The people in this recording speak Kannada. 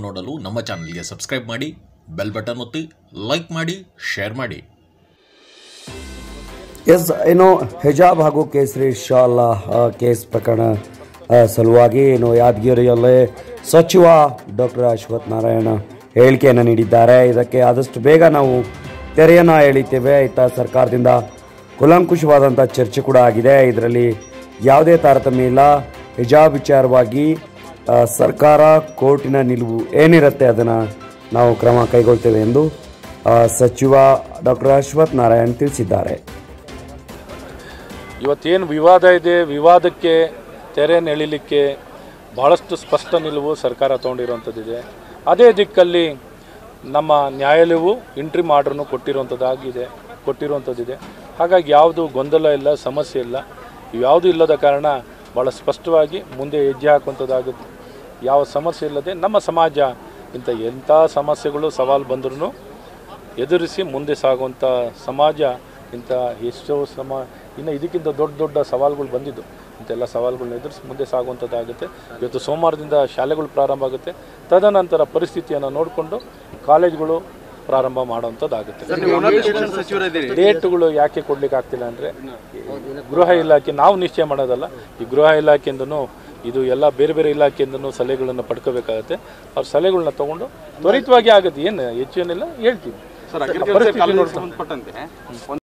ನೋಡಲು ನಮ್ಮ ಚಾನಲ್ಗೆ ಸಬ್ಸ್ಕ್ರೈಬ್ ಮಾಡಿ ಬೆಲ್ ಬಟನ್ ಒತ್ತಿ ಲೈಕ್ ಮಾಡಿ ಶೇರ್ ಮಾಡಿ ಎಸ್ ಏನು ಹಿಜಾಬ್ ಹಾಗೂ ಕೇಸರಿ ಶಾಲ್ ಆ, ಕೇಸ್ ಪ್ರಕರಣ ಆ, ಸಲುವಾಗಿ ಏನು ಯಾದಗಿರಿಯಲ್ಲೇ ಸಚಿವ ಡಾಕ್ಟರ್ ಅಶ್ವಥ್ ನಾರಾಯಣ ಹೇಳಿಕೆಯನ್ನು ನೀಡಿದ್ದಾರೆ ಇದಕ್ಕೆ ಆದಷ್ಟು ಬೇಗ ನಾವು ತೆರೆಯನ್ನು ಎಳಿತೇವೆ ಇತ್ತ ಸರ್ಕಾರದಿಂದ ಕುಲಂಕುಷವಾದಂಥ ಚರ್ಚೆ ಕೂಡ ಆಗಿದೆ ಇದರಲ್ಲಿ ಯಾವುದೇ ತಾರತಮ್ಯ ಇಲ್ಲ ಹಿಜಾಬ್ ವಿಚಾರವಾಗಿ ಆ, ಸರ್ಕಾರ ಕೋರ್ಟಿನ ನಿಲುವು ಏನಿರುತ್ತೆ ಅದನ್ನು ನಾವು ಕ್ರಮ ಕೈಗೊಳ್ತೇವೆ ಎಂದು ಆ, ಸಚಿವ ಡಾಕ್ಟರ್ ಅಶ್ವಥ್ ನಾರಾಯಣ್ ತಿಳಿಸಿದ್ದಾರೆ ಇವತ್ತೇನು ವಿವಾದ ಇದೆ ವಿವಾದಕ್ಕೆ ತೆರೆಯನ್ನು ಎಳಿಲಿಕ್ಕೆ ಬಹಳಷ್ಟು ಸ್ಪಷ್ಟ ನಿಲುವು ಸರ್ಕಾರ ತೊಗೊಂಡಿರುವಂಥದ್ದಿದೆ ಅದೇ ದಿಕ್ಕಲ್ಲಿ ನಮ್ಮ ನ್ಯಾಯಾಲಯವು ಇಂಟ್ರಿ ಆರ್ಡ್ರನ್ನು ಕೊಟ್ಟಿರುವಂಥದ್ದಾಗಿದೆ ಕೊಟ್ಟಿರುವಂಥದ್ದಿದೆ ಹಾಗಾಗಿ ಯಾವುದು ಗೊಂದಲ ಇಲ್ಲ ಸಮಸ್ಯೆ ಇಲ್ಲ ಇವ್ಯಾವುದೂ ಇಲ್ಲದ ಕಾರಣ ಭಾಳ ಸ್ಪಷ್ಟವಾಗಿ ಮುಂದೆ ಹೆಜ್ಜೆ ಹಾಕುವಂಥದ್ದಾಗುತ್ತೆ ಯಾವ ಸಮಸ್ಯೆ ಇಲ್ಲದೆ ನಮ್ಮ ಸಮಾಜ ಇಂಥ ಎಂಥ ಸಮಸ್ಯೆಗಳು ಸವಾಲು ಬಂದ್ರೂ ಎದುರಿಸಿ ಮುಂದೆ ಸಾಗುವಂಥ ಸಮಾಜ ಇಂಥ ಎಷ್ಟೋ ಸಮ ಇನ್ನು ಇದಕ್ಕಿಂತ ದೊಡ್ಡ ದೊಡ್ಡ ಸವಾಲುಗಳು ಬಂದಿದ್ದು ಇಂಥೆಲ್ಲ ಸವಾಲುಗಳನ್ನ ಎದುರಿಸಿ ಮುಂದೆ ಸಾಗುವಂಥದ್ದಾಗುತ್ತೆ ಇವತ್ತು ಸೋಮವಾರದಿಂದ ಶಾಲೆಗಳು ಪ್ರಾರಂಭ ಆಗುತ್ತೆ ತದನಂತರ ಪರಿಸ್ಥಿತಿಯನ್ನು ನೋಡಿಕೊಂಡು ಕಾಲೇಜುಗಳು ಪ್ರಾರಂಭ ಮಾಡುವಂಥದ್ದಾಗುತ್ತೆ ಡೇಟ್ಗಳು ಯಾಕೆ ಕೊಡ್ಲಿಕ್ಕೆ ಆಗ್ತಿಲ್ಲ ಅಂದರೆ ಗೃಹ ಇಲಾಖೆ ನಾವು ನಿಶ್ಚಯ ಮಾಡೋದಲ್ಲ ಈ ಗೃಹ ಇಲಾಖೆಯಿಂದನೂ ಇದು ಎಲ್ಲ ಬೇರೆ ಬೇರೆ ಇಲಾಖೆಯಿಂದನೂ ಸಲಹೆಗಳನ್ನು ಪಡ್ಕೋಬೇಕಾಗತ್ತೆ ಅವ್ರ ಸಲಹೆಗಳನ್ನ ತಗೊಂಡು ತ್ವರಿತವಾಗಿ ಆಗುತ್ತೆ ಏನು ಹೆಚ್ಚು ಏನಿಲ್ಲ ಹೇಳ್ತೀವಿ ಸರ್ ಅಗ್ರಿಕಲ್ಚರ್ ಕಾಲೇಜಿಗೆ ಸಂಬಂಧಪಟ್ಟಂತೆ